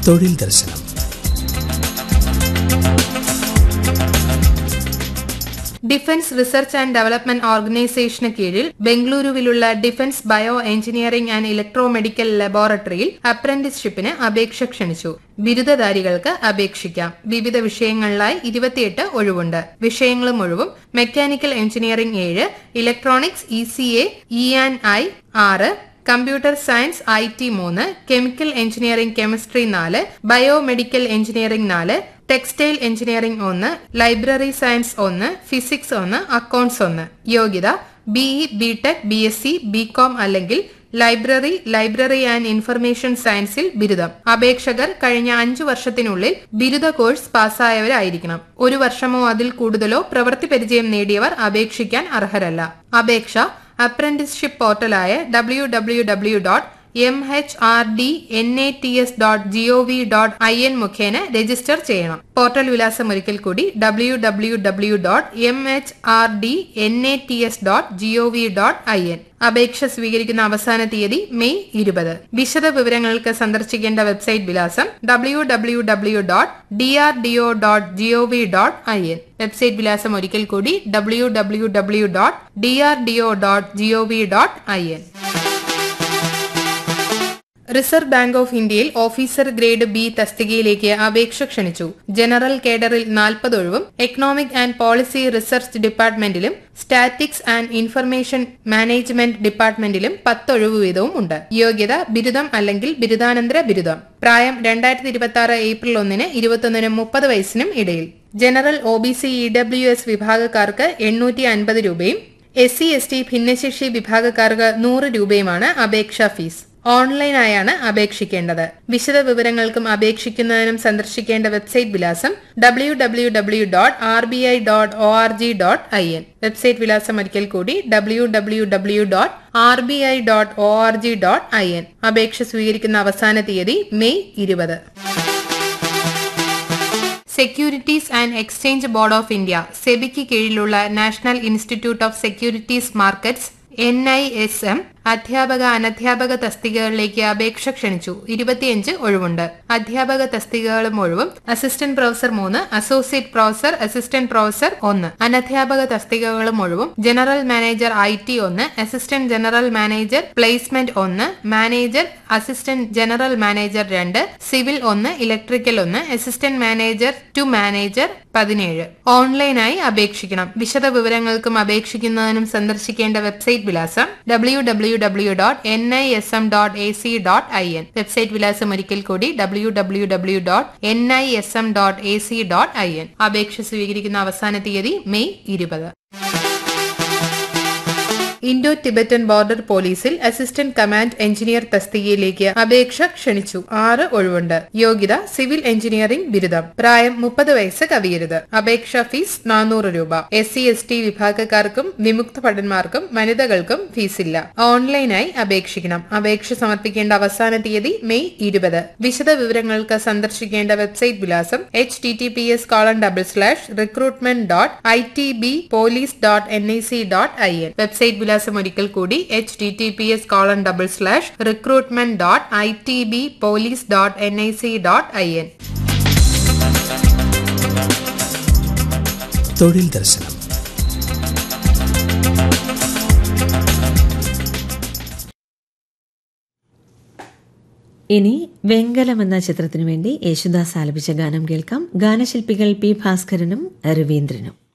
തൊഴിൽ ദർശനം defence research and development ഓർഗനൈസേഷന് കീഴിൽ ബംഗളൂരുവിലുള്ള defence bio engineering and electro medical ലബോറട്ടറിയിൽ അപ്രന്റീസ്ഷിപ്പിന് അപേക്ഷ ക്ഷണിച്ചു ബിരുദധാരികൾക്ക് അപേക്ഷിക്കാം വിവിധ വിഷയങ്ങളിലായി ഇരുപത്തിയെട്ട് ഒഴിവുണ്ട് വിഷയങ്ങളും ഒഴിവും മെക്കാനിക്കൽ എഞ്ചിനീയറിംഗ് ഏഴ് electronics E C A E and I ആറ് കമ്പ്യൂട്ടർ സയൻസ് ഐ ടി മൂന്ന് കെമിക്കൽ എഞ്ചിനീയറിംഗ് കെമിസ്ട്രി നാല് ബയോമെഡിക്കൽ എഞ്ചിനീയറിംഗ് നാല് ടെക്സ്റ്റൈൽ എഞ്ചിനീയറിംഗ് ഒന്ന് ലൈബ്രറി സയൻസ് ഒന്ന് ഫിസിക്സ് ഒന്ന് അക്കൌണ്ട്സ് ഒന്ന് യോഗ്യത BE BTech B S C BCom അല്ലെങ്കിൽ ലൈബ്രറി ലൈബ്രറി ആൻഡ് ഇൻഫർമേഷൻ സയൻസിൽ ബിരുദം അപേക്ഷകർ കഴിഞ്ഞ അഞ്ചു വർഷത്തിനുള്ളിൽ ബിരുദ കോഴ്സ് പാസ്സായവരായിരിക്കണം ഒരു വർഷമോ അതിൽ കൂടുതലോ പ്രവൃത്തി പരിചയം നേടിയവർ അപേക്ഷിക്കാൻ അർഹരല്ല അപേക്ഷ അപ്രന്റീസ്ഷിപ്പ് പോർട്ടലായ W W W dot M H R D N A T S dot G O V dot I N മുഖേന രജിസ്റ്റർ ചെയ്യണം പോർട്ടൽ വിലാസം ഒരിക്കൽ കൂടി W W W dot M H R D N A T S dot G O V dot I N അപേക്ഷ സ്വീകരിക്കുന്ന അവസാന തീയതി May ഇരുപത് വിശദ വിവരങ്ങൾക്ക് സന്ദർശിക്കേണ്ട വെബ്സൈറ്റ് വിലാസം W W W dot D R D O dot G O V dot I N website വിലാസം ഒരിക്കൽ കൂടി W W W dot D R D O dot G O V dot I N reserve bank of ഇന്ത്യയിൽ officer grade B തസ്തികയിലേക്ക് അപേക്ഷ ക്ഷണിച്ചു general കേഡറിൽ നാൽപ്പത് ഒഴിവും എക്കണോമിക് ആൻഡ് പോളിസി റിസർച്ച് ഡിപ്പാർട്ട്മെന്റിലും സ്റ്റാറ്റിക്സ് ആൻഡ് ഇൻഫർമേഷൻ മാനേജ്മെന്റ് ഡിപ്പാർട്ട്മെന്റിലും പത്തൊഴിവ് വീതവും ഉണ്ട് യോഗ്യത ബിരുദം അല്ലെങ്കിൽ ബിരുദാനന്തര ബിരുദം പ്രായം രണ്ടായിരത്തി ഇരുപത്തി ആറ് ഏപ്രിൽ ഒന്നിന് ഇരുപത്തൊന്നിനും മുപ്പത് വയസ്സിനും ഇടയിൽ general O B C E W S വിഭാഗക്കാർക്ക് എണ്ണൂറ്റി അൻപത് രൂപയും എസ് സി എസ് ടി ഭിന്നശേഷി വിഭാഗക്കാർക്ക് നൂറ് രൂപയുമാണ് അപേക്ഷാ ഫീസ് ഓൺലൈനായാണ് അപേക്ഷിക്കേണ്ടത് വിശദ വിവരങ്ങൾക്കും അപേക്ഷിക്കുന്നതിനും സന്ദർശിക്കേണ്ട വെബ്സൈറ്റ് വിലാസം W W W dot R B I dot O R G dot I N website വിലാസം ഒരിക്കൽ കൂടി W W W dot R B I dot O R G dot I N അപേക്ഷ സ്വീകരിക്കുന്ന അവസാന തീയതി മെയ് ഇരുപത് securities and exchange board of India സെബിക്ക് കീഴിലുള്ള national institute of securities markets N I S M അധ്യാപക അനധ്യാപക തസ്തികകളിലേക്ക് അപേക്ഷ ക്ഷണിച്ചു ഇരുപത്തിയഞ്ച് ഒഴിവുണ്ട് അധ്യാപക തസ്തികകളും ഒഴിവും അസിസ്റ്റന്റ് പ്രൊഫസർ മൂന്ന് അസോസിയേറ്റ് പ്രൊഫസർ അസിസ്റ്റന്റ് പ്രൊഫസർ ഒന്ന് അനധ്യാപക തസ്തികകളും ഒഴിവും ജനറൽ മാനേജർ ഐ ടി ഒന്ന് അസിസ്റ്റന്റ് ജനറൽ മാനേജർ പ്ലേസ്മെന്റ് ഒന്ന് മാനേജർ അസിസ്റ്റന്റ് ജനറൽ മാനേജർ രണ്ട് സിവിൽ ഒന്ന് ഇലക്ട്രിക്കൽ ഒന്ന് അസിസ്റ്റന്റ് മാനേജർ ടു മാനേജർ പതിനേഴ് ഓൺലൈനായി അപേക്ഷിക്കണം വിശദ വിവരങ്ങൾക്കും അപേക്ഷിക്കുന്നതിനും സന്ദർശിക്കേണ്ട വെബ്സൈറ്റ് വിലാസം W W W dot N I S M dot A C dot I N website വിലാസം ഒരിക്കൽ കൂടി W W W dot N I S M dot A C dot I N അപേക്ഷ സ്വീകരിക്കുന്ന അവസാന തീയതി മെയ് ഇരുപത് Indo Tibetan border പോലീസിൽ assistant command engineer തസ്തികയിലേക്ക് അപേക്ഷ ക്ഷണിച്ചു ആറ് ഒഴിവുണ്ട് യോഗ്യത സിവിൽ എഞ്ചിനീയറിംഗ് ബിരുദം പ്രായം മുപ്പത് വയസ്സ് കവിയരുത് അപേക്ഷാ ഫീസ് നാനൂറ് രൂപ എസ് സി എസ് ടി വിഭാഗക്കാർക്കും വിമുക്ത ഭടന്മാർക്കും വനിതകൾക്കും ഫീസില്ല ഓൺലൈനായി അപേക്ഷിക്കണം അപേക്ഷ സമർപ്പിക്കേണ്ട അവസാന തീയതി മെയ് ഇരുപത് വിശദ വിവരങ്ങൾക്ക് സന്ദർശിക്കേണ്ട വെബ്സൈറ്റ് വിലാസം H T T P S colon double slash recruitment dot I T B police dot N I C dot I N website വിലാസം ഒരിക്കൽ കൂടി H T T P S colon double slash recruitment dot I T B police dot N I C dot I N തൊഴിൽ ദർശനം ഇനി വെങ്കലം എന്ന ചിത്രത്തിനു വേണ്ടി യേശുദാസ് ആലപിച്ച ഗാനം കേൾക്കാം ഗാനശില്പികൾ പി ഭാസ്കരനും രവീന്ദ്രനും